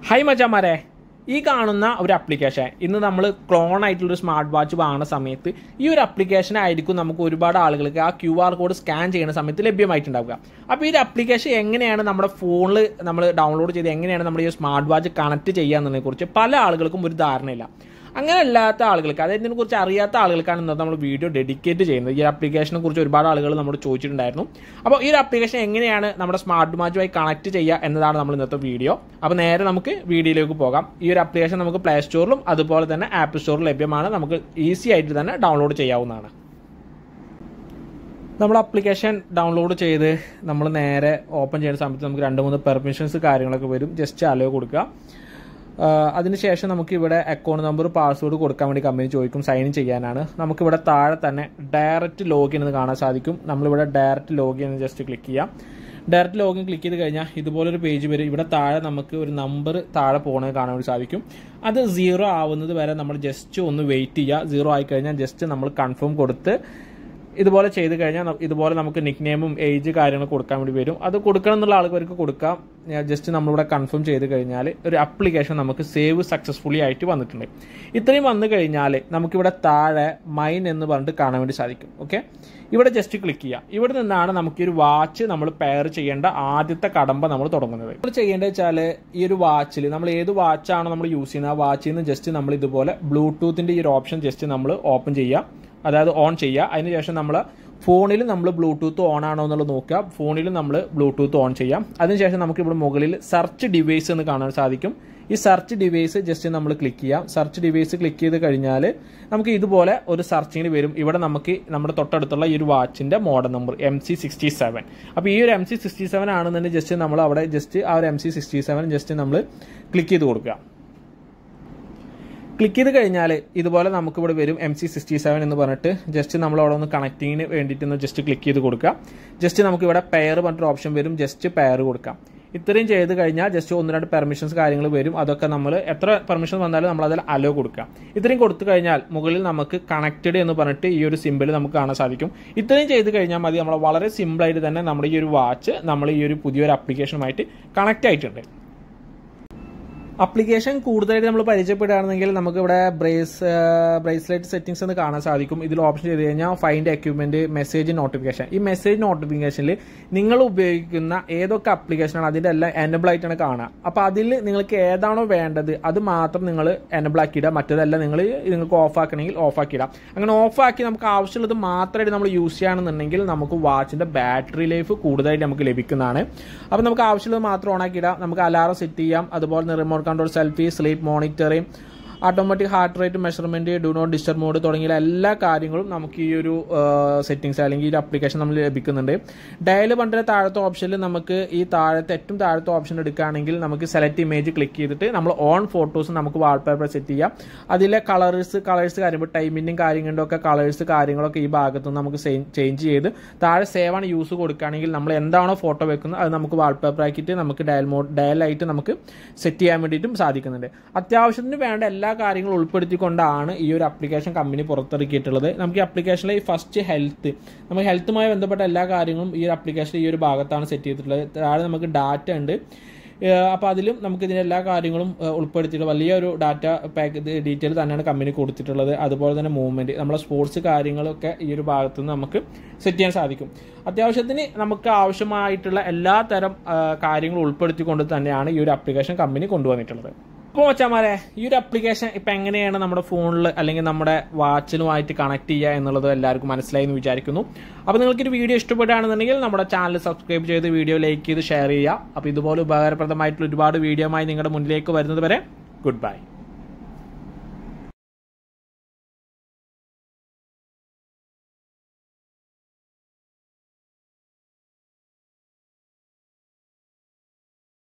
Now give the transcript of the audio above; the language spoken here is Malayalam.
ഹൈ മച്ചാമാരെ ഈ കാണുന്ന ഒരു അപ്ലിക്കേഷൻ ഇന്ന് നമ്മൾ ക്ലോൺ ആയിട്ടുള്ളൊരു സ്മാർട്ട് വാച്ച് വാങ്ങുന്ന സമയത്ത് ഈ ഒരു അപ്ലിക്കേഷൻ ആയിരിക്കും നമുക്ക് ഒരുപാട് ആളുകൾക്ക് ആ ക്യു ആർ കോഡ് സ്കാൻ ചെയ്യുന്ന സമയത്ത് ലഭ്യമായിട്ടുണ്ടാവുക അപ്പോൾ ഈ ഒരു അപ്ലിക്കേഷൻ എങ്ങനെയാണ് നമ്മുടെ ഫോണിൽ നമ്മൾ ഡൗൺലോഡ് ചെയ്ത് എങ്ങനെയാണ് നമ്മുടെ ഈ സ്മാർട്ട് വാച്ച് കണക്ട് ചെയ്യാന്നതിനെ കുറിച്ച് പല ആളുകൾക്കും ഒരു ധാരണയില്ല അങ്ങനെ അല്ലാത്ത ആളുകൾക്ക് അതായത് ഇതിനെക്കുറിച്ച് അറിയാത്ത ആളുകൾക്കാണ് ഇന്നത്തെ നമ്മൾ വീഡിയോ ഡെഡിക്കേറ്റ് ചെയ്യുന്നത് ഈ ആപ്ലിക്കേഷനെ കുറിച്ച് ഒരുപാട് ആളുകൾ നമ്മൾ ചോദിച്ചിട്ടുണ്ടായിരുന്നു അപ്പോൾ ഈ ഒരു ആപ്ലിക്കേഷൻ എങ്ങനെയാണ് നമ്മുടെ സ്മാർട്ട് വാച്ചുമായി കണക്ട് ചെയ്യുക എന്നതാണ് നമ്മൾ ഇന്നത്തെ വീഡിയോ അപ്പോൾ നേരെ നമുക്ക് വീഡിയോയിലേക്ക് പോകാം ഈ ഒരു ആപ്ലിക്കേഷൻ നമുക്ക് പ്ലേ സ്റ്റോറിലും അതുപോലെ തന്നെ ആപ്പ് സ്റ്റോറിലും ലഭ്യമാണ് നമുക്ക് ഈസി ആയിട്ട് തന്നെ ഡൗൺലോഡ് ചെയ്യാവുന്നതാണ് നമ്മൾ ആപ്ലിക്കേഷൻ ഡൗൺലോഡ് ചെയ്ത് നമ്മൾ നേരെ ഓപ്പൺ ചെയ്യുന്ന സമയത്ത് നമുക്ക് രണ്ട് മൂന്ന് പെർമിഷൻസ് കാര്യങ്ങളൊക്കെ വരും ജസ്റ്റ് അലോ കൊടുക്കുക ആഹ് അതിനുശേഷം നമുക്ക് ഇവിടെ അക്കൗണ്ട് നമ്പർ പാസ്വേഡ് കൊടുക്കാൻ വേണ്ടി കമ്പനി ചോദിക്കും സൈൻ ചെയ്യാനാണ് നമുക്കിവിടെ താഴെ തന്നെ ഡയറക്റ്റ് ലോഗിൻ എന്ന് കാണാൻ സാധിക്കും നമ്മളിവിടെ ഡയറക്റ്റ് ലോഗിൻ എന്ന് ജസ്റ്റ് ക്ലിക്ക് ചെയ്യാം ഡയറക്റ്റ് ലോഗിൻ ക്ലിക്ക് ചെയ്ത് കഴിഞ്ഞാൽ ഇതുപോലൊരു പേജ് വരും ഇവിടെ താഴെ നമുക്ക് ഒരു നമ്പർ താഴെ പോകുന്നത് കാണാൻ വേണ്ടി സാധിക്കും അത് സീറോ ആവുന്നത് വരെ നമ്മൾ ജസ്റ്റ് ഒന്ന് വെയിറ്റ് ചെയ്യുക സീറോ ആയി കഴിഞ്ഞാൽ ജസ്റ്റ് നമ്മൾ കൺഫേം കൊടുത്ത് ഇതുപോലെ ചെയ്ത് കഴിഞ്ഞാൽ ന- ഇതുപോലെ നമുക്ക് നിക് നെയിമും ഏജ് കാര്യങ്ങൾ കൊടുക്കാൻ വേണ്ടി വരും അത് കൊടുക്കണം എന്നുള്ള ആൾക്കാർക്ക് കൊടുക്കാം ജസ്റ്റ് നമ്മളിവിടെ കൺഫേം ചെയ്ത് കഴിഞ്ഞാൽ ഒരു അപ്ലിക്കേഷൻ നമുക്ക് സേവ് സക്സസ്ഫുള്ളി ആയിട്ട് വന്നിട്ടുണ്ട് ഇത്രയും വന്നു കഴിഞ്ഞാൽ നമുക്കിവിടെ താഴെ മൈൻ എന്ന് പറഞ്ഞിട്ട് കാണാൻ വേണ്ടി സാധിക്കും ഓക്കെ ഇവിടെ ജസ്റ്റ് ക്ലിക്ക് ചെയ്യാം ഇവിടെ നിന്നാണ് നമുക്ക് ഈ ഒരു വാച്ച് നമ്മൾ പെയർ ചെയ്യേണ്ട ആദ്യത്തെ കടമ്പ നമ്മൾ തുടങ്ങുന്നത് നമ്മൾ ചെയ്യേണ്ടത് വെച്ചാൽ ഈ ഒരു വാച്ചിൽ നമ്മൾ ഏത് വാച്ചാണോ നമ്മൾ യൂസ് ചെയ്യുന്നത് ആ വാച്ചിൽ നിന്ന് ജസ്റ്റ് നമ്മൾ ഇതുപോലെ ബ്ലൂടൂത്തിന്റെ ഈ ഒരു ഓപ്ഷൻ ജസ്റ്റ് നമ്മൾ ഓപ്പൺ ചെയ്യാം അതായത് ഓൺ ചെയ്യുക അതിനുശേഷം നമ്മൾ ഫോണിൽ നമ്മൾ ബ്ലൂടൂത്ത് ഓൺ ആണോ എന്നുള്ളത് നോക്കുക ഫോണിൽ നമ്മൾ ബ്ലൂടൂത്ത് ഓൺ ചെയ്യാം അതിനുശേഷം നമുക്ക് ഇവിടെ മുകളിൽ സെർച്ച് ഡിവൈസ് എന്ന് കാണാൻ സാധിക്കും ഈ സെർച്ച് ഡിവൈസ് ജസ്റ്റ് നമ്മൾ ക്ലിക്ക് ചെയ്യാം സെർച്ച് ഡിവൈസ് ക്ലിക്ക് ചെയ്ത് കഴിഞ്ഞാൽ നമുക്ക് ഇതുപോലെ ഒരു സെർച്ചിങ്ങിന് വരും ഇവിടെ നമുക്ക് നമ്മുടെ തൊട്ടടുത്തുള്ള ഈ ഒരു വാച്ചിന്റെ model number M C sixty seven അപ്പോൾ ഈ ഒരു എം സി സിക്സ്റ്റി സെവൻ ആണെന്നുണ്ടെങ്കിൽ ജസ്റ്റ് നമ്മൾ അവിടെ ജസ്റ്റ് ആ ഒരു M C sixty seven just നമ്മൾ ക്ലിക്ക് ചെയ്ത് കൊടുക്കുക ക്ലിക്ക് ചെയ്ത് കഴിഞ്ഞാൽ ഇതുപോലെ നമുക്ക് ഇവിടെ വരും എം സി സിക്സ്റ്റി സെവൻ എന്ന് പറഞ്ഞിട്ട് ജസ്റ്റ് നമ്മൾ അവിടെ ഒന്ന് കണക്റ്റിങ്ങിന് വേണ്ടിയിട്ട് ഒന്ന് ജസ്റ്റ് ക്ലിക്ക് ചെയ്ത് കൊടുക്കുക ജസ്റ്റ് നമുക്ക് ഇവിടെ പെയർ പറഞ്ഞിട്ട് ഓപ്ഷൻ വരും ജസ്റ്റ് പെയർ കൊടുക്കാം ഇത്രയും ചെയ്ത് കഴിഞ്ഞാൽ ജസ്റ്റ് ഒന്ന് രണ്ട് പെർമിഷൻസ് കാര്യങ്ങൾ വരും അതൊക്കെ നമ്മൾ എത്ര പെർമിഷൻ വന്നാലും നമ്മൾ അതിൽ അലോ കൊടുക്കാം ഇത്രയും കൊടുത്തു കഴിഞ്ഞാൽ മുകളിൽ നമുക്ക് കണക്റ്റഡ് എന്ന് പറഞ്ഞിട്ട് ഈ ഒരു സിമ്പിൾ നമുക്ക് കാണാൻ സാധിക്കും ഇത്രയും ചെയ്ത് കഴിഞ്ഞാൽ മതി നമ്മൾ വളരെ സിമ്പിളായിട്ട് തന്നെ നമ്മുടെ ഈ ഒരു വാച്ച് നമ്മൾ ഈ ഒരു പുതിയൊരു ആപ്ലിക്കേഷനുമായിട്ട് കണക്റ്റ് ആയിട്ടുണ്ട് അപ്ലിക്കേഷൻ കൂടുതലായിട്ട് നമ്മൾ പരിചയപ്പെടുകയാണെങ്കിൽ നമുക്ക് ഇവിടെ ബ്രേസ് ബ്രേസ്ലെറ്റ് സെറ്റിംഗ്സ് എന്ന് കാണാൻ സാധിക്കും ഇതിൽ ഓപ്ഷൻ ചെയ്ത് കഴിഞ്ഞാൽ ഫൈൻഡ് എക്യുപ്മെന്റ് മെസ്സേജ് നോട്ടിഫിക്കേഷൻ ഈ മെസ്സേജ് നോട്ടിഫിക്കേഷനിൽ നിങ്ങൾ ഉപയോഗിക്കുന്ന ഏതൊക്കെ അപ്ലിക്കേഷനാണ് അതിന്റെ എല്ലാം എനബിൾ ആയിട്ടാണ് കാണുക അപ്പോൾ അതിൽ നിങ്ങൾക്ക് ഏതാണോ വേണ്ടത് അത് മാത്രം നിങ്ങൾ എനബിൾ ആക്കിയിടുക മറ്റേതെല്ലാം നിങ്ങൾ നിങ്ങൾക്ക് ഓഫ് ആക്കണമെങ്കിൽ ഓഫ് ആക്കിയിടാം അങ്ങനെ ഓഫ് ആക്കി നമുക്ക് ആവശ്യമുള്ളത് മാത്രമായിട്ട് നമ്മൾ യൂസ് ചെയ്യുകയാണെന്നുണ്ടെങ്കിൽ നമുക്ക് വാച്ചിന്റെ ബാറ്ററി ലൈഫ് കൂടുതലായിട്ട് നമുക്ക് ലഭിക്കുന്നതാണ് അപ്പോൾ നമുക്ക് ആവശ്യമുള്ളത് മാത്രം ഓൺ ആക്കിയിടാം നമുക്ക് അലാറം സെറ്റ് ചെയ്യാം അതുപോലെ തന്നെ remote control selfie sleep monitoring automatic heart rate measurement do not disturb mode തുടങ്ങിയ എല്ലാ കാര്യങ്ങളും നമുക്ക് ഈ ഒരു സെറ്റിംഗ്സ് അല്ലെങ്കിൽ ഈ ഒരു ആപ്ലിക്കേഷൻ നമ്മൾ ലഭിക്കുന്നുണ്ട് ഡയൽ പണ്ടിന്റെ താഴത്തെ ഓപ്ഷനിൽ നമുക്ക് ഈ താഴത്തെ ഏറ്റവും താഴത്തെ ഓപ്ഷൻ എടുക്കുകയാണെങ്കിൽ നമുക്ക് സെലക്ട് ഇമേജ് ക്ലിക്ക് ചെയ്തിട്ട് നമ്മൾ ഓൺ ഫോട്ടോസ് നമുക്ക് വാൾപേപ്പർ സെറ്റ് ചെയ്യാം അതിലെ കളേഴ്സ് കളേഴ്സ് കാര്യം ടൈമിന്റെയും കാര്യങ്ങളുടെ ഒക്കെ കളേഴ്സ് കാര്യങ്ങളൊക്കെ ഈ ഭാഗത്ത് നിന്ന് നമുക്ക് ചേഞ്ച് ചെയ്ത് താഴെ സേവ് ആണ് യൂസ് കൊടുക്കുകയാണെങ്കിൽ നമ്മൾ എന്താണോ ഫോട്ടോ വെക്കുന്നത് അത് നമുക്ക് വാൾപേപ്പർ ആക്കിയിട്ട് നമുക്ക് ഡയൽ മോഡ് ഡയലായിട്ട് നമുക്ക് സെറ്റ് ചെയ്യാൻ വേണ്ടിയിട്ടും സാധിക്കുന്നുണ്ട് അത്യാവശ്യത്തിന് വേണ്ട എല്ലാ കാര്യങ്ങളും ഉൾപ്പെടുത്തിക്കൊണ്ടാണ് ഈ ഒരു ആപ്ലിക്കേഷൻ കമ്പനി പുറത്തിറക്കിയിട്ടുള്ളത് നമുക്ക് ഈ ആപ്ലിക്കേഷനിലെ ഈ ഫസ്റ്റ് ഹെൽത്ത് നമുക്ക് ഹെൽത്തുമായി ബന്ധപ്പെട്ട എല്ലാ കാര്യങ്ങളും ഈ ഒരു ആപ്ലിക്കേഷൻ ഈ ഒരു ഭാഗത്താണ് സെറ്റ് ചെയ്തിട്ടുള്ളത് താഴെ നമുക്ക് ഡാറ്റ ഉണ്ട് അപ്പോൾ അതിലും നമുക്ക് ഇതിൻ്റെ എല്ലാ കാര്യങ്ങളും ഏഹ്, ഉൾപ്പെടുത്തിയിട്ട് വലിയൊരു ഡാറ്റ പാക്ക് ഡീറ്റെയിൽ തന്നെയാണ് കമ്പനി കൊടുത്തിട്ടുള്ളത് അതുപോലെ തന്നെ മൂവ്മെൻറ്റ് നമ്മളെ സ്പോർട്സ് കാര്യങ്ങളൊക്കെ ഈ ഒരു ഭാഗത്ത് നിന്ന് നമുക്ക് സെറ്റ് ചെയ്യാൻ സാധിക്കും അത്യാവശ്യത്തിന് നമുക്ക് ആവശ്യമായിട്ടുള്ള എല്ലാ തരം ഏഹ്, കാര്യങ്ങളും ഉൾപ്പെടുത്തിക്കൊണ്ട് തന്നെയാണ് ഈ ഒരു ആപ്ലിക്കേഷൻ കമ്പനി കൊണ്ടുവന്നിട്ടുള്ളത് അപ്പോൾ വെച്ചാൽ ഈ ഒരു ആപ്ലിക്കേഷൻ ഇപ്പം എങ്ങനെയാണ് നമ്മുടെ ഫോണിൽ അല്ലെങ്കിൽ നമ്മുടെ വാച്ചിലുമായിട്ട് കണക്ട് ചെയ്യുക എന്നുള്ളത് എല്ലാവർക്കും മനസ്സിലായി എന്ന് വിചാരിക്കുന്നു അപ്പോൾ നിങ്ങൾക്ക് ഒരു വീഡിയോ ഇഷ്ടപ്പെടുകയാണെന്നുണ്ടെങ്കിൽ നമ്മുടെ ചാനൽ സബ്സ്ക്രൈബ് ചെയ്ത് വീഡിയോ ലൈക്ക് ചെയ്ത് ഷെയർ ചെയ്യുക അപ്പോൾ ഇതുപോലെ ഉപകാരപ്രദമായിട്ടുള്ള ഒരുപാട് വീഡിയോമായി നിങ്ങളുടെ മുന്നിലേക്ക് വരുന്നത് വരെ ഗുഡ് ബൈ